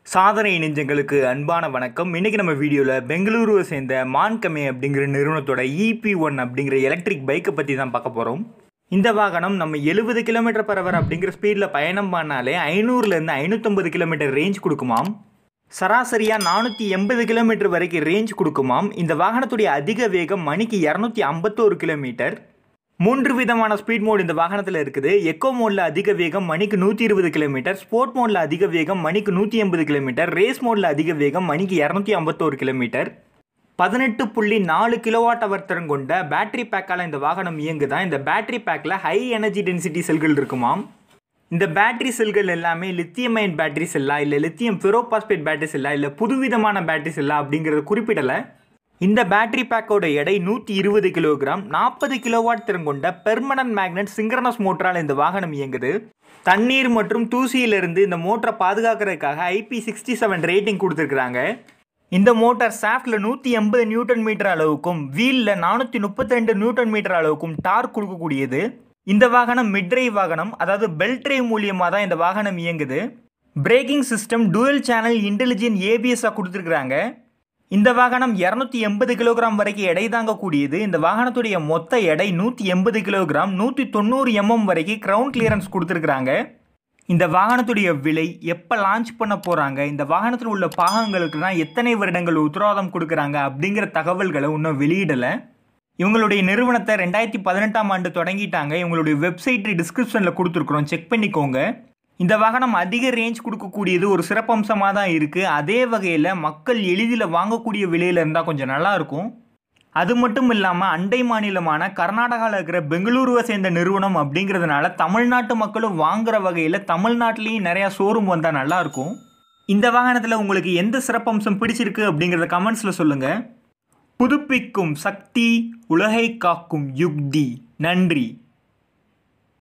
சாதனை நெஞ்சங்களுக்கு அன்பான வணக்கம் இன்றைக்கி நம்ம வீடியோவில் பெங்களூருவை சேர்ந்த மான்கமே அப்படிங்கிற நிறுவனத்தோட இபி ஒன் அப்படிங்கிற எலக்ட்ரிக் பைக்கை பற்றி தான் பார்க்க போகிறோம் இந்த வாகனம் நம்ம எழுபது கிலோமீட்டர் பர் ஹவர் அப்படிங்கிற ஸ்பீடில் பயணம் பண்ணாலே ஐநூறுலேருந்து ஐநூற்றம்பது கிலோமீட்டர் ரேஞ்ச் கொடுக்குமாம் சராசரியாக நானூற்றி எண்பது கிலோமீட்டர் வரைக்கும் ரேஞ்ச் கொடுக்குமாம் இந்த வாகனத்துடைய அதிக வேகம் மணிக்கு இரநூத்தி ஐம்பத்தோரு கிலோமீட்டர் மூன்று விதமான ஸ்பீட் மோட் இந்த வாகனத்தில் இருக்குது எக்கோ மோடில் அதிக வேகம் மணிக்கு நூற்றி இருபது கிலோமீட்டர் ஸ்போர்ட் மோடில் அதிக வேகம் மணிக்கு நூற்றி எண்பது கிலோமீட்டர் ரேஸ் மோடில் அதிக வேகம் மணிக்கு இரநூத்தி ஐம்பத்தோரு கிலோமீட்டர் பதினெட்டு புள்ளி நாலு கிலோவாட் அவர் திறன் கொண்ட பேட்டரி பேக்கால் இந்த வாகனம் இயங்குதான் இந்த பேட்டரி பேக்கில் ஹை எனர்ஜி டென்சிட்டி செல்கள் இருக்குமாம் இந்த பேட்டரி செல்கள் எல்லாமே லித்தியம் அயன் பேட்டரி செல்லா இல்லை லித்தியம் ஃபெரோபாஸ்பேட் பேட்டரி செல்லா இல்லை புதுவிதமான பேட்டரி செல்லா அப்படிங்கிறத குறிப்பிடலை இந்த பேட்டரி பேக்கோட எடை நூற்றி இருபது கிலோகிராம் நாற்பது கிலோவாட் திறன் கொண்ட பெர்மனன்ட் மேக்னெட் சிங்க்ரனஸ் மோட்டரால் இந்த வாகனம் இயங்குது தண்ணீர் மற்றும் தூசியிலிருந்து இந்த மோட்டரை பாதுகாக்கிறதுக்காக ஐபி சிக்ஸ்டி செவன் ரேட்டிங் கொடுத்துருக்குறாங்க இந்த மோட்டார் சாஃப்டில் நூற்றி எண்பது நியூட்டன் மீட்டர் அளவுக்கும் வீலில் நானூற்றி முப்பத்தி ரெண்டு நியூட்டன் மீட்டர் அளவுக்கும் டார்க் கொடுக்கக்கூடியது இந்த வாகனம் மிட் டிரைவ் வாகனம் அதாவது பெல்ட் டிரைவ் மூலியமாக தான் இந்த வாகனம் இயங்குது braking system dual channel intelligent ஏபிஎஸ்ஸாக கொடுத்துருக்குறாங்க இந்த வாகனம் இரநூத்தி எண்பது கிலோகிராம் வரைக்கும் எடை தாங்கக்கூடியது இந்த வாகனத்துடைய மொத்த எடை நூற்றி எண்பது கிலோகிராம் நூற்றி தொண்ணூறு எம்எம் வரைக்கும் கிரவுண்ட் கிளியரன்ஸ் கொடுத்துருக்குறாங்க இந்த வாகனத்துடைய விலை எப்போ லான்ச் பண்ண போகிறாங்க இந்த வாகனத்தில் உள்ள பாகங்களுக்குலாம் எத்தனை வருடங்கள் உத்தரவாதம் கொடுக்குறாங்க அப்படிங்கிற தகவல்களை இன்னும் வெளியிடலை இவங்களுடைய நிறுவனத்தை ரெண்டாயிரத்தி பதினெட்டாம் ஆண்டு தொடங்கிட்டாங்க இவங்களுடைய வெப்சைட் டிஸ்கிரிப்ஷனில் கொடுத்துருக்குறோம் செக் பண்ணிக்கோங்க இந்த வாகனம் அதிக ரேஞ்ச் கொடுக்கக்கூடியது ஒரு சிறப்பம்சமாக தான் இருக்குது அதே வகையில் மக்கள் எளிதில் வாங்கக்கூடிய விலையில் இருந்தால் கொஞ்சம் நல்லாயிருக்கும் அது மட்டும் இல்லாமல் அண்டை மாநிலமான கர்நாடகாவில் இருக்கிற பெங்களூருவை சேர்ந்த நிறுவனம் அப்படிங்கிறதுனால தமிழ்நாட்டு மக்களும் வாங்குற வகையில் தமிழ்நாட்டிலையும் நிறையா ஷோரூம் வந்தால் நல்லாயிருக்கும் இந்த வாகனத்தில் உங்களுக்கு எந்த சிறப்பம்சம் பிடிச்சிருக்கு அப்படிங்கிறத கமெண்ட்ஸில் சொல்லுங்கள் புதுப்பிக்கும் சக்தி உலகை காக்கும் யுக்தி நன்றி